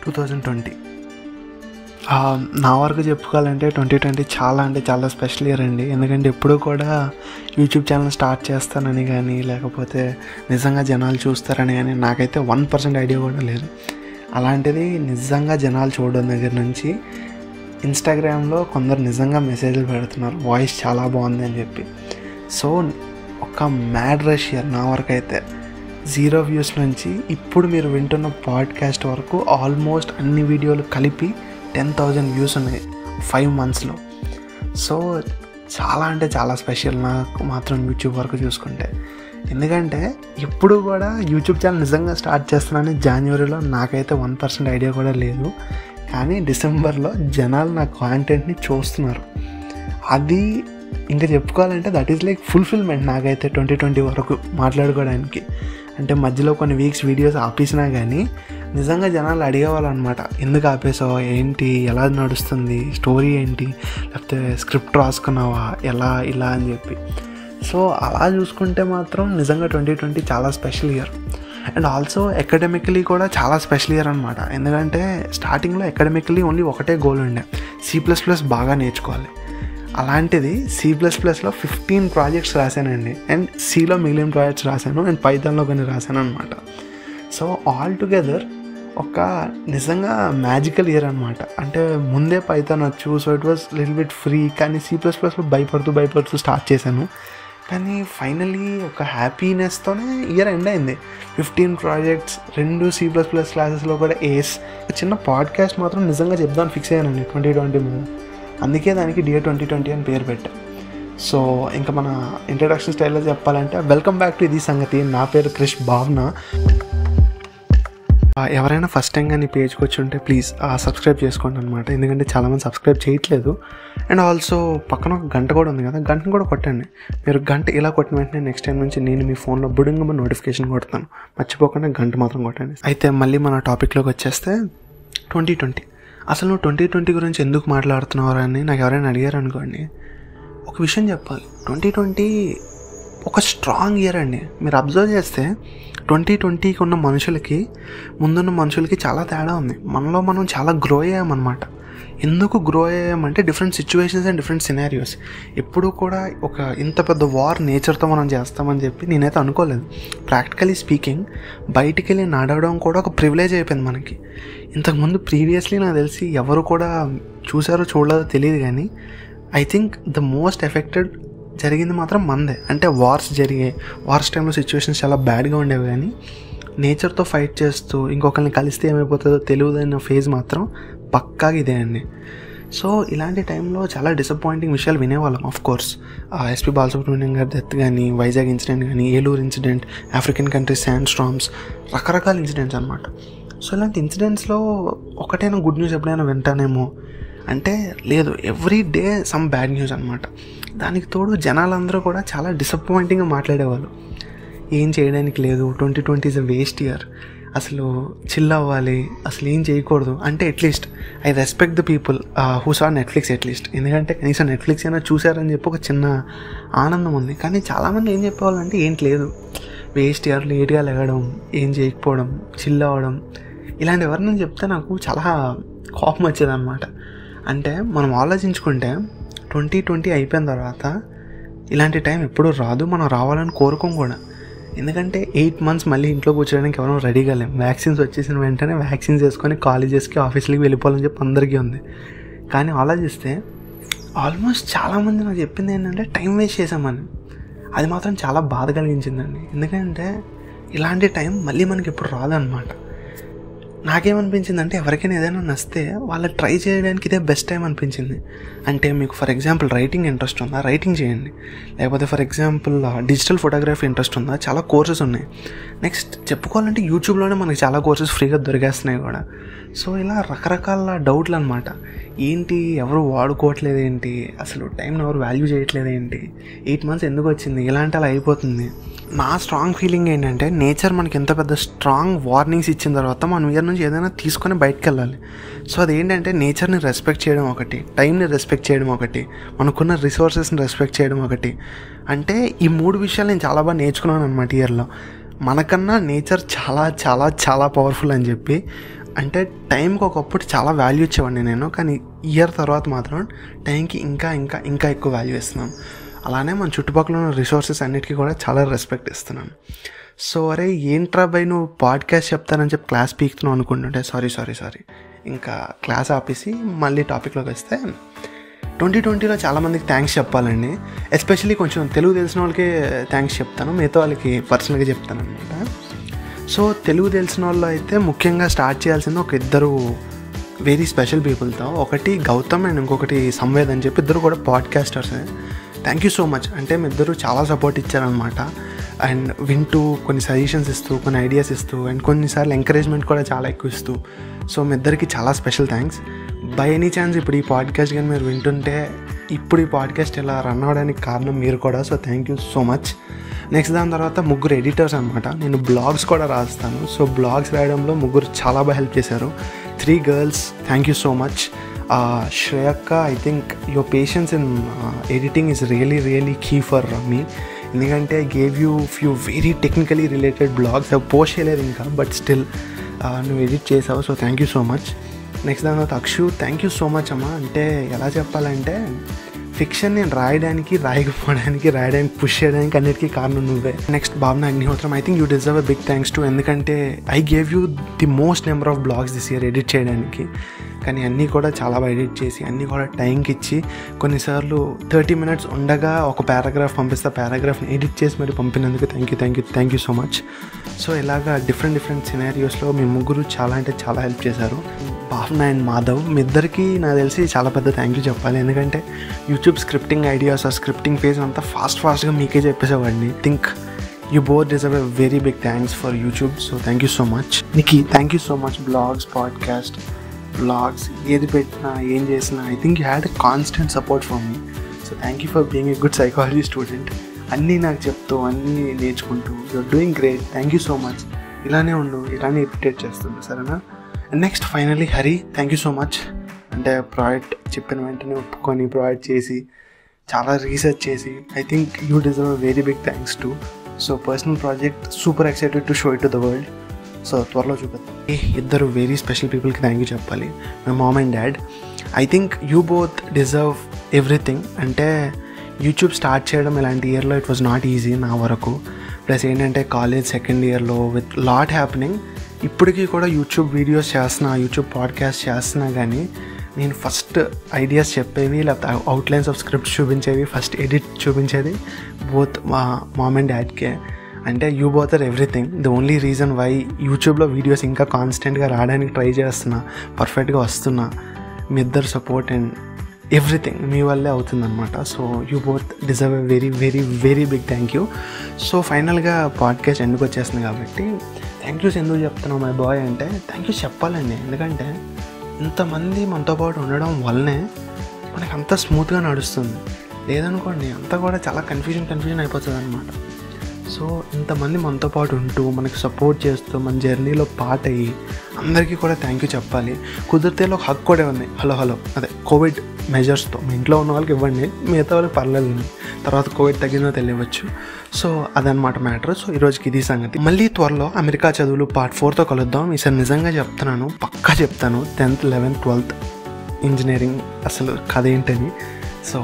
two thousand twenty నా వరకు చెప్పుకోవాలంటే ట్వంటీ ట్వంటీ చాలా అంటే చాలా స్పెషల్ ఇయర్ అండి ఎందుకంటే ఎప్పుడూ కూడా యూట్యూబ్ ఛానల్ స్టార్ట్ చేస్తానని కానీ లేకపోతే నిజంగా జనాలు చూస్తారని కానీ నాకైతే వన్ పర్సెంట్ ఐడియా కూడా లేదు అలాంటిది నిజంగా జనాలు చూడడం దగ్గర నుంచి ఇన్స్టాగ్రామ్లో కొందరు నిజంగా మెసేజ్లు పెడుతున్నారు వాయిస్ చాలా బాగుంది అని చెప్పి సో ఒక మ్యాడ్ రష్ ఇయర్ నా వరకు అయితే జీరో వ్యూస్ నుంచి ఇప్పుడు మీరు వింటున్న పాడ్కాస్ట్ వరకు ఆల్మోస్ట్ అన్ని వీడియోలు కలిపి టెన్ థౌజండ్ వ్యూస్ ఉన్నాయి ఫైవ్ మంత్స్లో సో చాలా అంటే చాలా స్పెషల్ నాకు మాత్రం యూట్యూబ్ వరకు చూసుకుంటే ఎందుకంటే ఇప్పుడు కూడా యూట్యూబ్ ఛానల్ నిజంగా స్టార్ట్ చేస్తున్నానని జనవరిలో నాకైతే వన్ పర్సెంట్ ఐడియా కూడా లేదు కానీ డిసెంబర్లో జనాలు నా కాంటెంట్ని చూస్తున్నారు అది ఇంకా చెప్పుకోవాలంటే దట్ ఈస్ లైక్ ఫుల్ఫిల్మెంట్ నాకైతే ట్వంటీ ట్వంటీ వరకు మాట్లాడుకోవడానికి అంటే మధ్యలో కొన్ని వీక్స్ వీడియోస్ ఆపేసినా కానీ నిజంగా జనాలు అడిగేవాళ్ళు అనమాట ఎందుకు ఆపేసావు ఏంటి ఎలా నడుస్తుంది స్టోరీ ఏంటి లేకపోతే స్క్రిప్ట్ రాసుకున్నావా ఎలా ఇలా అని చెప్పి సో అలా చూసుకుంటే మాత్రం నిజంగా ట్వంటీ ట్వంటీ చాలా special year and also academically కూడా చాలా స్పెషల్ ఇయర్ అనమాట ఎందుకంటే స్టార్టింగ్లో అకాడమికలీ ఓన్లీ ఒకటే గోల్ ఉండే సి ప్లస్ ప్లస్ బాగా నేర్చుకోవాలి అలాంటిది సి ప్లస్ ప్లస్లో ఫిఫ్టీన్ ప్రాజెక్ట్స్ రాశానండి అండ్ సిలో మిగిలిన ప్రాజెక్ట్స్ రాశాను అండ్ పైథాన్లో కొన్ని రాశాను అనమాట సో ఆల్ టుగెదర్ ఒక నిజంగా మ్యాజికల్ ఇయర్ అనమాట అంటే ముందే పైథాన్ వచ్చు so it was little bit free కానీ సి ప్లస్ ప్లస్లో భయపడుతూ భయపడుతూ స్టార్ట్ చేశాను కానీ ఫైనలీ ఒక హ్యాపీనెస్తోనే ఇయర్ ఎండ్ అయింది ఫిఫ్టీన్ ప్రాజెక్ట్స్ రెండు సి ప్లస్ ప్లస్ క్లాసెస్లో కూడా ఏస్ చిన్న పాడ్కాస్ట్ మాత్రం నిజంగా చెప్దాను ఫిక్స్ అయ్యానండి ట్వంటీ ట్వంటీ మీద అందుకే దానికి డియర్ ట్వంటీ ట్వంటీ అని పేరు పెట్టా సో ఇంకా మన ఇంట్రడక్షన్ స్టైల్లో చెప్పాలంటే వెల్కమ్ బ్యాక్ టు ఇది సంగతి నా పేరు క్రిష్ భావన ఎవరైనా ఫస్ట్ టైం కానీ పేజ్కి వచ్చి ఉంటే ప్లీజ్ సబ్స్క్రైబ్ చేసుకోండి అనమాట ఎందుకంటే చాలామంది సబ్స్క్రైబ్ చేయట్లేదు అండ్ ఆల్సో పక్కన ఒక గంట కూడా ఉంది కదా గంటను కూడా కొట్టండి మీరు గంట ఇలా కొట్టిన వెంటనే నెక్స్ట్ టైం నుంచి నేను మీ ఫోన్లో బుడంగా నోటిఫికేషన్ కొడతాను మర్చిపోకుండా గంట మాత్రం కొట్టండి అయితే మళ్ళీ మన టాపిక్లోకి వచ్చేస్తే ట్వంటీ ట్వంటీ అసలు నువ్వు ట్వంటీ ట్వంటీ గురించి ఎందుకు మాట్లాడుతున్నావు అని నాకు ఎవరైనా అడిగారు అనుకోండి ఒక విషయం చెప్పాలి ట్వంటీ ట్వంటీ ఒక స్ట్రాంగ్ ఇయర్ అండి మీరు అబ్జర్వ్ చేస్తే ట్వంటీ ట్వంటీకి ఉన్న మనుషులకి ముందున్న మనుషులకి చాలా తేడా ఉంది మనలో మనం చాలా గ్రో అయ్యామన్నమాట ఎందుకు గ్రో అయ్యామంటే different situations and different scenarios ఎప్పుడు కూడా ఒక ఇంత పెద్ద వార్ నేచర్తో మనం చేస్తామని చెప్పి నేనైతే అనుకోలేదు ప్రాక్టికలీ స్పీకింగ్ బయటికి వెళ్ళి నడవడం కూడా ఒక ప్రివిలేజ్ అయిపోయింది మనకి ఇంతకుముందు ప్రీవియస్లీ నాకు తెలిసి ఎవరు కూడా చూసారో చూడలేదో తెలియదు కానీ I think the most affected జరిగింది మాత్రం మందే అంటే వార్స్ జరిగాయి వార్స్ టైంలో సిచ్యువేషన్స్ చాలా బ్యాడ్గా ఉండేవి కానీ నేచర్తో ఫైట్ చేస్తూ ఇంకొకరిని కలిస్తే ఏమైపోతుందో తెలియదన్న ఫేజ్ మాత్రం పక్కాగా ఇదే అండి సో ఇలాంటి టైంలో చాలా డిసప్పాయింటింగ్ విషయాలు వినేవాళ్ళం of course SP Balasubrahmanyam garu death కానీ వైజాగ్ ఇన్సిడెంట్ కానీ Eluru incident African countries sand storms రకరకాల ఇన్సిడెంట్స్ అనమాట సో ఇలాంటి ఇన్సిడెంట్స్లో ఒకటైనా గుడ్ న్యూస్ ఎప్పుడైనా వింటానేమో అంటే లేదు every day some bad news అనమాట దానికి తోడు జనాలందరూ కూడా చాలా డిసప్పాయింటింగ్గా మాట్లాడేవాళ్ళు ఏం చేయడానికి లేదు twenty twenty is a waste year అసలు చిల్ అవ్వాలి అసలు ఏం చేయకూడదు అంటే at least I respect the people who's are Netflix at least ఎందుకంటే కనీసం నెట్ఫ్లిక్స్ అయినా చూసారని చెప్పి ఒక చిన్న ఆనందం ఉంది కానీ చాలామంది ఏం చెప్పేవాళ్ళంటే ఏంటి లేదు వేస్ట్ ఇయర్ లేట్గా లెగడం ఏం చేయకపోవడం చిల్ అవ్వడం ఇలాంటి ఎవరినైనా చెప్తే నాకు చాలా కోపం వచ్చేదన్నమాట అంటే మనం ఆలోచించుకుంటే ట్వంటీ ట్వంటీ అయిపోయిన తర్వాత ఇలాంటి టైం ఎప్పుడూ రాదు మనం రావాలని కోరుకోం కూడా ఎందుకంటే ఎయిట్ మంత్స్ మళ్ళీ ఇంట్లో కూర్చోడానికి ఎవరో రెడీగా లేం వ్యాక్సిన్స్ వచ్చేసిన వెంటనే వ్యాక్సిన్స్ వేసుకొని కాలేజెస్కి ఆఫీస్లకి వెళ్ళిపోవాలని చెప్పి అందరికీ ఉంది కానీ ఆలోచిస్తే ఆల్మోస్ట్ చాలామంది నాకు చెప్పింది ఏంటంటే టైం వేస్ట్ చేసామని అది మాత్రం చాలా బాధ కలిగించిందండి ఎందుకంటే ఇలాంటి టైం మళ్ళీ మనకి ఎప్పుడు రాదనమాట నాకేమనిపించింది అంటే ఎవరికైనా ఏదైనా నస్తే వాళ్ళు ట్రై చేయడానికి ఇదే బెస్ట్ టైం అనిపించింది అంటే మీకు ఫర్ ఎగ్జాంపుల్ రైటింగ్ ఇంట్రెస్ట్ ఉందా రైటింగ్ చేయండి లేకపోతే for example digital photography interest ఉందా చాలా కోర్సెస్ ఉన్నాయి నెక్స్ట్ చెప్పుకోవాలంటే యూట్యూబ్లోనే మనకి చాలా కోర్సెస్ ఫ్రీగా దొరికేస్తున్నాయి కూడా సో ఇలా రకరకాల డౌట్లు అనమాట ఏంటి ఎవరు వాడుకోవట్లేదు ఏంటి అసలు టైంని ఎవరు వాల్యూ చేయట్లేదు ఏంటి ఎయిట్ మంత్స్ ఎందుకు వచ్చింది ఇలాంటి అలా అయిపోతుంది నా స్ట్రాంగ్ ఫీలింగ్ ఏంటంటే నేచర్ మనకి ఎంత పెద్ద స్ట్రాంగ్ వార్నింగ్స్ ఇచ్చిన తర్వాత మనం ఇయర్ నుంచి ఏదైనా తీసుకొని బయటకు వెళ్ళాలి సో అదేంటంటే నేచర్ని రెస్పెక్ట్ చేయడం ఒకటి టైంని రెస్పెక్ట్ చేయడం ఒకటి మనకున్న రిసోర్సెస్ని రెస్పెక్ట్ చేయడం ఒకటి అంటే ఈ మూడు విషయాలు నేను చాలా బాగా నేర్చుకున్నాను అనమాట ఇయర్లో మనకన్నా నేచర్ చాలా చాలా చాలా పవర్ఫుల్ అని చెప్పి అంటే టైంకి ఒకప్పుడు చాలా వాల్యూ ఇచ్చేవాడిని నేను కానీ ఇయర్ తర్వాత మాత్రం టైంకి ఇంకా ఇంకా ఇంకా ఎక్కువ వాల్యూ ఇస్తున్నాను అలానే మన చుట్టుపక్కల ఉన్న రిసోర్సెస్ అన్నిటికీ కూడా చాలా రెస్పెక్ట్ ఇస్తున్నాను సో అరే ఏంట్రా బై నువ్వు పాడ్కాస్ట్ చెప్తానని చెప్పి క్లాస్ పీకుతున్నావు అనుకుంటుంటే సారీ సారీ సారీ ఇంకా క్లాస్ ఆపేసి మళ్ళీ టాపిక్లోకి వస్తే ట్వంటీ ట్వంటీలో చాలామందికి థ్యాంక్స్ చెప్పాలండి ఎస్పెషల్లీ కొంచెం తెలుగు తెలిసిన వాళ్ళకి థ్యాంక్స్ చెప్తాను మిగతా వాళ్ళకి పర్సనల్గా చెప్తాను అనమాట సో తెలుగు తెలిసిన వాళ్ళు అయితే ముఖ్యంగా స్టార్ట్ చేయాల్సింది ఒక ఇద్దరు వెరీ స్పెషల్ పీపుల్తో ఒకటి గౌతమ్ అండ్ ఇంకొకటి సంవేద్ అని చెప్పి ఇద్దరు కూడా podcasters thank you so much అంటే మీ ఇద్దరు చాలా సపోర్ట్ ఇచ్చారనమాట అండ్ వింటూ కొన్ని సజెషన్స్ ఇస్తూ కొన్ని ఐడియాస్ ఇస్తూ అండ్ కొన్నిసార్లు ఎంకరేజ్మెంట్ కూడా చాలా ఎక్కువ ఇస్తూ సో మీ ఇద్దరికి చాలా special thanks by any chance ఇప్పుడు ఈ పాడ్కాస్ట్ కానీ మీరు వింటుంటే ఇప్పుడు ఈ పాడ్కాస్ట్ ఇలా రన్ అవ్వడానికి కారణం మీరు కూడా so thank you so much next దాని తర్వాత ముగ్గురు ఎడిటర్స్ అనమాట నేను బ్లాగ్స్ కూడా రాస్తాను సో బ్లాగ్స్ రాయడంలో ముగ్గురు చాలా బాగా హెల్ప్ చేశారు three girls thank you so much శ్రేయక్క I think your patience in editing is really really key for me ఎందుకంటే gave you few very technically related blogs అవి పోస్ట్ చేయలేదు ఇంకా బట్ స్టిల్ నువ్వు ఎడిట్ చేసావు so thank you so much next దాని తర్వాత Akshu thank you so much అమ్మా అంటే ఎలా చెప్పాలంటే ఫిక్షన్ నేను రాయడానికి రాయకపోవడానికి రాయడానికి పుష్ చేయడానికి అన్నిటికీ కారణం నువ్వే next Bhavana Agnihotram I think you deserve a big thanks to ఎందుకంటే I gave you the most number of blogs this year edit చేయడానికి కానీ అన్నీ కూడా చాలా బాగా ఎడిట్ చేసి అన్నీ కూడా టైంకి ఇచ్చి కొన్నిసార్లు థర్టీ మినిట్స్ ఉండగా ఒక పారాగ్రాఫ్ పంపిస్తే పారాగ్రాఫ్ని ఎడిట్ చేసి మరి పంపినందుకు thank you thank you thank you so much so ఇలాగా డిఫరెంట్ డిఫరెంట్ సినారియోస్లో మీ ముగ్గురు చాలా అంటే చాలా హెల్ప్ చేశారు భావన అండ్ మాధవ్ మీ ఇద్దరికి నాకు తెలిసి చాలా పెద్ద థ్యాంక్ యూ చెప్పాలి ఎందుకంటే యూట్యూబ్ స్క్రిప్టింగ్ ఐడియాస్ ఆ స్క్రిప్టింగ్ ఫేజ్ అంతా ఫాస్ట్ ఫాస్ట్గా మీకే చెప్పేసేవాడిని think you both deserve a very big thanks for YouTube so thank you so much నికి thank you so much blogs podcast blogs ఏది పెట్టినా ఏం చేసినా I think you had a constant support for me so thank you for being a good psychology student అన్నీ నాకు చెప్తూ అన్నీ నేర్చుకుంటూ you're doing great thank you so much ఇలానే ఉండు ఇలానే ఇరిటేట్ చేస్తుండు సరేనా next finally Hari thank you so much అంటే ప్రాజెక్ట్ చెప్పిన వెంటనే ఒప్పుకొని ప్రాజెక్ట్ చేసి చాలా రీసెర్చ్ చేసి I think you deserve very big thanks to so personal project super excited to show it to the world so త్వరలో చూపిద్దాం ఏ ఇద్దరు వెరీ స్పెషల్ పీపుల్కి థ్యాంక్ యూ చెప్పాలి my mom and dad I think you both deserve everything అంటే YouTube start చేయడం ఇలాంటి ఇయర్లో ఇట్ వాజ్ నాట్ ఈజీ నా వరకు ప్లస్ ఏంటంటే కాలేజ్ సెకండ్ ఇయర్లో విత్ లాట్ హ్యాపెనింగ్ ఇప్పటికీ కూడా యూట్యూబ్ వీడియోస్ చేస్తున్నా యూట్యూబ్ పాడ్కాస్ట్ చేస్తున్నా కానీ నేను ఫస్ట్ ఐడియాస్ చెప్పేవి లేకపోతే అవుట్లైన్స్ ఆఫ్ స్క్రిప్ట్స్ చూపించేవి ఫస్ట్ ఎడిట్ చూపించేది బోత్ మా మామ్ అండ్ డాడ్కే అంటే you both are everything the only reason why యూట్యూబ్లో వీడియోస్ ఇంకా కాన్స్టెంట్గా రావడానికి ట్రై చేస్తున్నా పర్ఫెక్ట్గా వస్తున్నా మీ ఇద్దరు సపోర్ట్ అండ్ ఎవ్రీథింగ్ మీ వల్లే అవుతుందన్నమాట so you both deserve a very very very big thank you so ఫైనల్గా పాడ్కాస్ట్ ఎందుకు వచ్చేస్తుంది కాబట్టి థ్యాంక్ యూస్ ఎందుకు చెప్తున్నావు మై బాయ్ అంటే థ్యాంక్ యూ చెప్పాలండి ఎందుకంటే ఇంతమంది మనతో పాటు ఉండడం వల్లనే మనకి అంత స్మూత్గా నడుస్తుంది లేదనుకోండి అంతా కూడా చాలా కన్ఫ్యూజన్ కన్ఫ్యూజన్ అయిపోతుంది అనమాట సో ఇంతమంది మనతో పాటు ఉంటూ మనకి సపోర్ట్ చేస్తూ మన జర్నీలో పార్ట్ అయ్యి అందరికీ కూడా థ్యాంక్ యూ చెప్పాలి కుదిరితే ఒక హక్ కూడా ఇవ్వండి హలో హలో అదే కోవిడ్ మెజర్స్తో మీ ఇంట్లో ఉన్న వాళ్ళకి ఇవ్వండి మిగతా వాళ్ళకి పర్లేదు తర్వాత కోవిడ్ తగ్గిందో తెలియవచ్చు సో అదనమాట మ్యాటర్ సో ఈరోజుకి ఇది సంగతి మళ్ళీ త్వరలో అమెరికా చదువులు పార్ట్ ఫోర్తో కలుద్దాం ఈసారి నిజంగా చెప్తున్నాను పక్కా చెప్తాను టెన్త్ లెవెన్త్ ట్వెల్త్ ఇంజనీరింగ్ అసలు కథ ఏంటని సో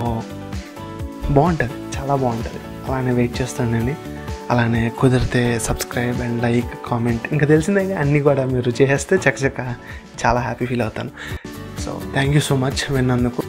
బాగుంటుంది చాలా బాగుంటుంది అలానే వెయిట్ చేస్తానండి అలానే కుదిరితే సబ్స్క్రైబ్ అండ్ లైక్ కామెంట్ ఇంకా తెలిసిందే అన్నీ కూడా మీరు చేస్తే చక్కచక్క చాలా హ్యాపీ ఫీల్ అవుతాను so thank you so much విన్నందుకు